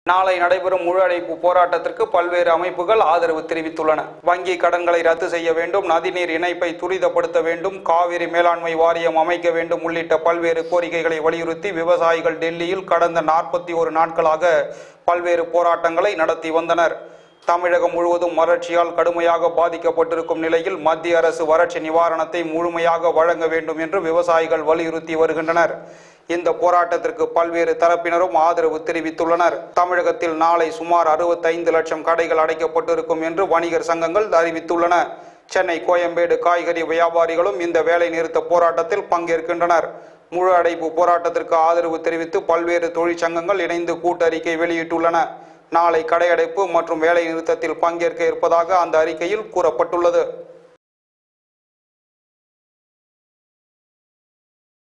நாளை நடைபெறும் முழு அடைப்பு போராட்டத்திற்கு பல்வேறு அமைப்புகள் ஆதரவு தெரிவித்துள்ளன வங்கி கடன்களை ரத்து செய்ய வேண்டும் நதிநீர் இணைப்பை துரிதப்படுத்த வேண்டும் காவிரி மேலாண்மை வாரியம் அமைக்க வேண்டும் உள்ளிட்ட பல்வேறு கோரிக்கைகளை வலியுறுத்தி விவசாயிகள் டெல்லியில் கடந்த நாற்பத்தி ஒரு நாட்களாக பல்வேறு போராட்டங்களை நடத்தி வந்தனர் தமிழகம் முழுவதும் வறட்சியால் கடுமையாக பாதிக்கப்பட்டிருக்கும் நிலையில் மத்திய அரசு வறட்சி நிவாரணத்தை முழுமையாக வழங்க வேண்டும் என்று விவசாயிகள் வலியுறுத்தி வருகின்றனர் இந்த போராட்டத்திற்கு பல்வேறு தரப்பினரும் ஆதரவு தெரிவித்துள்ளனர் தமிழகத்தில் நாளை சுமார் அறுபத்தைந்து லட்சம் கடைகள் அடைக்கப்பட்டிருக்கும் என்று வணிகர் சங்கங்கள் அறிவித்துள்ளன சென்னை கோயம்பேடு காய்கறி வியாபாரிகளும் இந்த வேலை நிறுத்த போராட்டத்தில் பங்கேற்கின்றனர் முழு அடைப்பு போராட்டத்திற்கு ஆதரவு தெரிவித்து பல்வேறு தொழிற்சங்கங்கள் இணைந்து கூட்டறிக்கை வெளியிட்டுள்ளன நாளை கடையடைப்பு மற்றும் வேலை நிறுத்தத்தில் பங்கேற்க இருப்பதாக அந்த அறிக்கையில் கூறப்பட்டுள்ளது